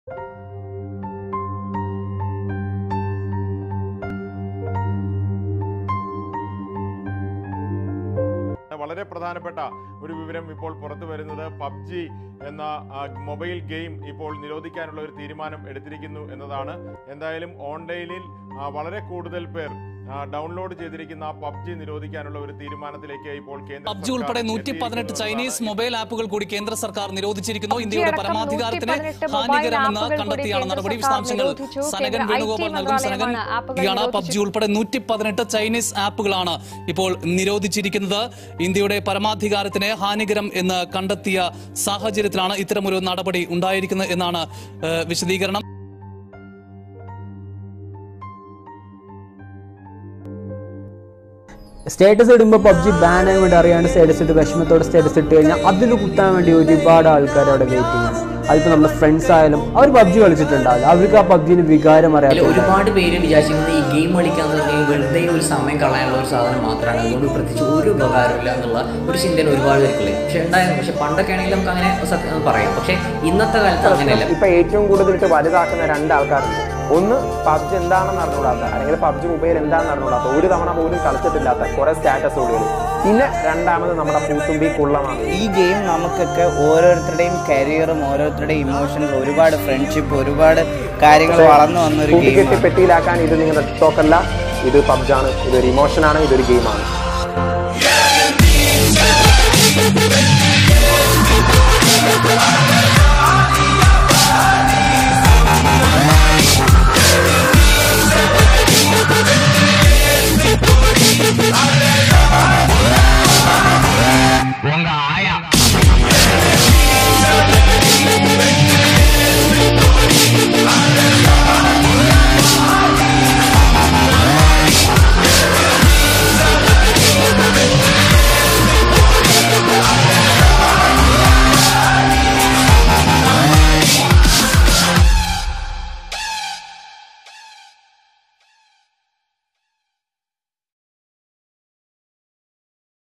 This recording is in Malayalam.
വളരെ പ്രധാനപ്പെട്ട ഒരു വിവരം ഇപ്പോൾ പുറത്തു വരുന്നത് പബ്ജി എന്ന ആ, മൊബൈൽ ഗെയിം ഇപ്പോൾ നിരോധിക്കാനുള്ള ഒരു തീരുമാനം എടുത്തിരിക്കുന്നു എന്നതാണ് എന്തായാലും ഓൺലൈനിൽ ആ, വളരെ കൂടുതൽ പേർ ആ, ഡൗൺലോഡ് ചെയ്തിരിക്കുന്ന പബ്ജി നിരോധിക്കാനുള്ള ഒരു തീരുമാനത്തിലേക്ക് ഇപ്പോൾ കേന്ദ്ര പബ്ജി ഉൾപ്പെടെ സർക്കാർ നൂറ്റി പതിനെട്ട് എത്തിയിരിക്കുന്നു ചൈനീസ് മൊബൈൽ ആപ്പുകൾ കൂടി കേന്ദ്ര സർക്കാർ നിരോധിച്ചിരിക്കുന്നു PUBG ഇന്ത്യയുടെ അടക്കം പരമാധികാരത്തിന് 118 മൊബൈൽ ഹാനികരമെന്ന് ആപ്പുകൾ കൂടി കണ്ടെത്തിയാണ് കേന്ദ്ര നടപടി സർക്കാർ വിശദാംശങ്ങൾ നിരോധിച്ചു. സനകൻ കേന്ദ്ര വേണുഗോപാൽ IT നൽകും സനകൻ മന്ത്രാലയമാണ് ആപ്പുകൾ ഇയാണ് പബ്ജി നിരോധിച്ചത്. ഉൾപ്പെടെ നൂറ്റി പതിനെട്ട് ചൈനീസ് ആപ്പുകളാണ് ഇപ്പോൾ നിരോധിച്ചിരിക്കുന്നത് ഇന്ത്യയുടെ പരമാധികാരത്തിന് ഹാനികരം എന്ന് കണ്ടെത്തിയ സാഹചര്യത്തിലാണ് ഇത്തരമൊരു നടപടി ഉണ്ടായിരിക്കുന്നത് എന്നാണ് ഏഹ്, വിശദീകരണം സ്റ്റേറ്റസ് ഇടുമ്പോൾ പബ്ജി ബാൻ ആയി വേണ്ടി അറിയാണ്ട് സ്റ്റേറ്റസ് ഇട്ട് വിഷമത്തോടെ സ്റ്റേറ്റസ് ഇട്ട് കഴിഞ്ഞാൽ അതിൽ കുത്താൻ വേണ്ടി ഒരുപാട് ആൾക്കാർ അവിടെ വെയിറ്റിംഗ് ആണ് അതിപ്പോൾ നമ്മുടെ ഫ്രണ്ട്സ് ആയാലും അവർ പബ്ജി കളിച്ചിട്ടുണ്ടാവില്ല അവർക്ക് ആ പബ്ജിന് വികാരം അതിൽ അറിയാം ഒരുപാട് പേര് വിചാരിക്കുന്നത് ഈ ഗെയിം കളിക്കാന്ന് പറഞ്ഞാൽ വെറുതെ ഒരു സമയം കളയാനുള്ള ഒരു സാധനം മാത്രമാണ് അതുകൊണ്ട് പ്രത്യേകിച്ച് ഒരു ഉപകാരമില്ല എന്നുള്ള ഒരു ചിന്തയാണ് ഒരുപാട് പേർക്കുള്ളത് പക്ഷെ ഉണ്ടായിരുന്നു പക്ഷെ പണ്ടൊക്കെ ആണെങ്കിൽ നമുക്ക് അങ്ങനെ സത്യം പറയാം പക്ഷെ ഇന്നത്തെ കാലത്ത് അങ്ങനെയല്ല ഇപ്പൊ ഏറ്റവും കൂടുതലിട്ട് വലുതാക്കുന്ന രണ്ട് ആൾക്കാരുണ്ട് ഒന്ന് പബ്ജി എന്താണെന്ന് അറിഞ്ഞുകൂടാത്ത അല്ലെങ്കിൽ പബ്ജി മൊബൈൽ എന്താണെന്ന് അറിഞ്ഞുകൂടാത്ത ഒരു തവണ പോലും കളിച്ചിട്ടില്ലാത്ത കുറെ സ്റ്റാറ്റസ് കൂടികൾ പിന്നെ രണ്ടാമത് നമ്മുടെ പൂത്തുമ്പി കുള്ളമാണ് ഈ ഗെയിം നമുക്കൊക്കെ ഓരോരുത്തരുടെയും കരിയറും ഓരോരുത്തരുടെയും ഇമോഷൻസ് ഒരുപാട് ഫ്രണ്ട്ഷിപ്പ് ഒരുപാട് കാര്യങ്ങൾ വളർന്നു വന്ന ഒരു കൂട്ടിക്കെട്ടി ഗെയിമാണ് പെട്ടിയിലാക്കാൻ ഇത് നിങ്ങളുടെ ടിക്ടോക്ക് അല്ല ഇത് പബ്ജാണ് ഇതൊരു ഇമോഷനാണ് ഇതൊരു ഗെയിമാണ് Yeah.